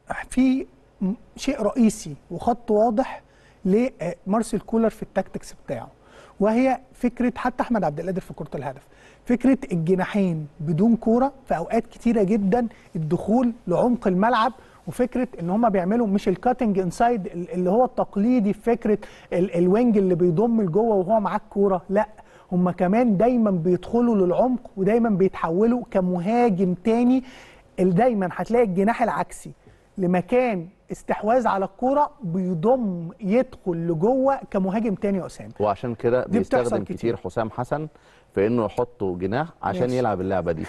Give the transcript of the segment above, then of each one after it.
في م- شيء رئيسي وخط واضح لمارسيل كولر في التاكتكس بتاعه وهي فكره حتى احمد عبد القادر في كره الهدف فكره الجناحين بدون كوره في اوقات كتيره جدا الدخول لعمق الملعب وفكره ان هم بيعملوا مش الكاتنج انسايد اللي هو التقليدي في فكره ال- الوينج اللي بيضم لجوه وهو معاه الكوره لا هم كمان دايما بيدخلوا للعمق ودايما بيتحولوا كمهاجم تاني ال- دايما هتلاقي الجناح العكسي لمكان استحواذ على الكوره بيضم يدخل لجوه كمهاجم تاني يا اسامه وعشان كده دي بتحصل بيستخدم كتير. كتير حسام حسن في انه يحطه جناح عشان ماشي. يلعب اللعبه دي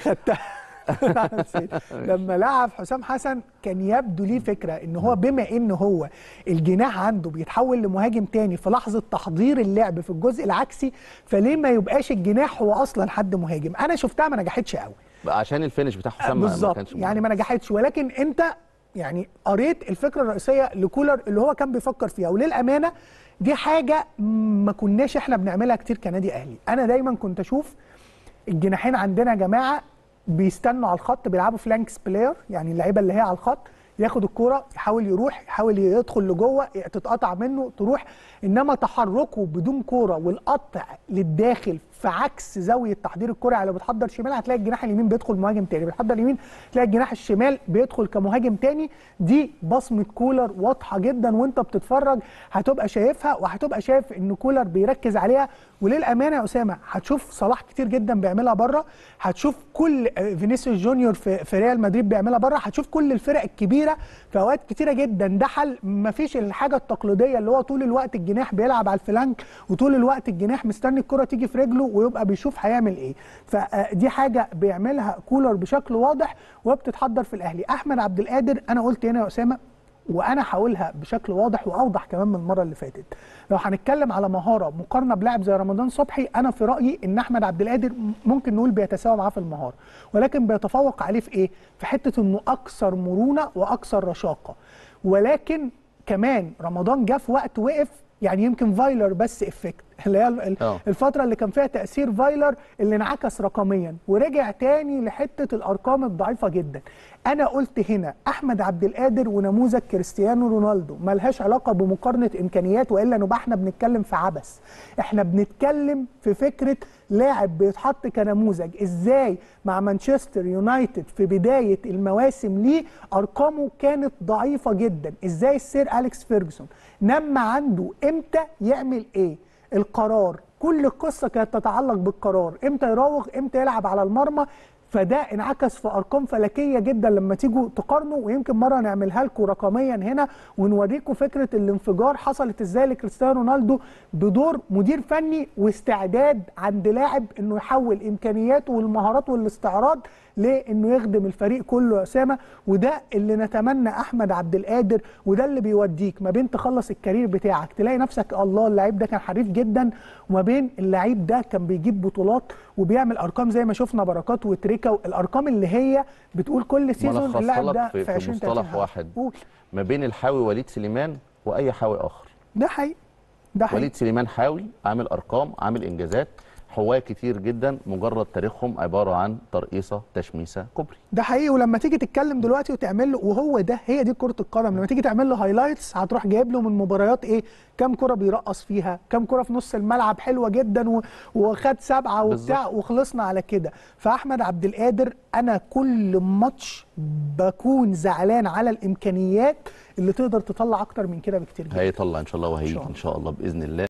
لما لعب حسام حسن كان يبدو ليه فكره ان هو بما ان هو الجناح عنده بيتحول لمهاجم تاني في لحظه تحضير اللعب في الجزء العكسي فليه ما يبقاش الجناح هو اصلا حد مهاجم انا شفتها ما نجحتش قوي عشان الفينش بتاع حسام ما- ما بالظبط كانش يعني ما نجحتش ولكن انت يعني قريت الفكره الرئيسيه لكولر اللي هو كان بيفكر فيها وللامانه دي حاجه ما كناش احنا بنعملها كتير كنادي اهلي انا دايما كنت اشوف الجناحين عندنا يا جماعه بيستنوا على الخط بيلعبوا فلانكس بلاير يعني اللعيبه اللي هي على الخط ياخد الكرة يحاول يروح يحاول يدخل لجوه تتقطع منه تروح انما تحركه بدون كرة والقطع للداخل في عكس زاويه تحضير الكرة اللي بتحضر شمال هتلاقي الجناح اليمين بيدخل مهاجم تاني بتحضر يمين تلاقي الجناح الشمال بيدخل كمهاجم تاني دي بصمه كولر واضحه جدا وانت بتتفرج هتبقى شايفها وهتبقى شايف ان كولر بيركز عليها وللامانه يا اسامه هتشوف صلاح كتير جدا بيعملها بره هتشوف كل آه، فينيسيوس جونيور في, في ريال مدريد بيعملها بره هتشوف كل الفرق الكبيره في اوقات كتيره جدا ده حل مفيش الحاجه التقليديه اللي هو طول الوقت الجناح بيلعب على الفلانك وطول الوقت الجناح مستني الكره تيجي في رجله ويبقى بيشوف هيعمل ايه فدي حاجه بيعملها كولر بشكل واضح وبتتحضر في الاهلي احمد عبد القادر انا قلت هنا يا اسامه وانا هقولها بشكل واضح واوضح كمان من المره اللي فاتت لو هنتكلم على مهاره مقارنه بلاعب زي رمضان صبحي انا في رايي ان احمد عبد القادر ممكن نقول بيتساوى معاه في المهاره ولكن بيتفوق عليه في ايه في حته انه اكثر مرونه واكثر رشاقه ولكن كمان رمضان جه في وقت وقف يعني يمكن فايلر بس افكت اللي هي ال- آه. الفتره اللي كان فيها تاثير فايلر اللي انعكس رقميا ورجع تاني لحته الارقام الضعيفه جدا انا قلت هنا احمد عبد القادر ونموذج كريستيانو رونالدو ملهاش علاقه بمقارنه امكانيات والا نبقى احنا بنتكلم في عبث احنا بنتكلم في فكره لاعب بيتحط كنموذج ازاي مع مانشستر يونايتد في بدايه المواسم ليه ارقامه كانت ضعيفه جدا ازاي السير اليكس فيرجسون نما عنده امتى يعمل ايه القرار كل القصه كانت تتعلق بالقرار امتى يراوغ امتى يلعب على المرمى فده انعكس في ارقام فلكيه جدا لما تيجوا تقارنوا ويمكن مره نعملها لكم رقميا هنا ونوريكم فكره الانفجار حصلت ازاي لكريستيانو رونالدو بدور مدير فني واستعداد عند لاعب انه يحول امكانياته والمهارات والاستعراض لانه يخدم الفريق كله يا اسامه وده اللي نتمنى احمد عبد القادر وده اللي بيوديك ما بين تخلص الكارير بتاعك تلاقي نفسك الله اللعيب ده كان حريف جدا وما بين اللعيب ده كان بيجيب بطولات وبيعمل ارقام زي ما شفنا بركات وتريكا الارقام اللي هي بتقول كل سيزون ملخصها اللاعب لك ده في, في في 20 مصطلح 30 واحد قول ما بين الحاوي وليد سليمان واي حاوي اخر ده حقيقي ده حقيقي وليد سليمان حاوي عامل ارقام عامل انجازات حواة كتير جدا مجرد تاريخهم عباره عن ترقيصه تشميسه كوبري ده حقيقي ولما تيجي تتكلم دلوقتي وتعمل له وهو ده هي دي كره القدم لما تيجي تعمل له هايلايتس هتروح جايب له من مباريات ايه كام كره بيرقص فيها كام كره في نص الملعب حلوه جدا و... وخد سبعه وبتاع بالظبط. وخلصنا على كده فاحمد عبد القادر انا كل ماتش بكون زعلان على الامكانيات اللي تقدر تطلع اكتر من كده بكتير جدا هيطلع ان شاء الله إن وهيجي شاء الله. ان شاء الله باذن الله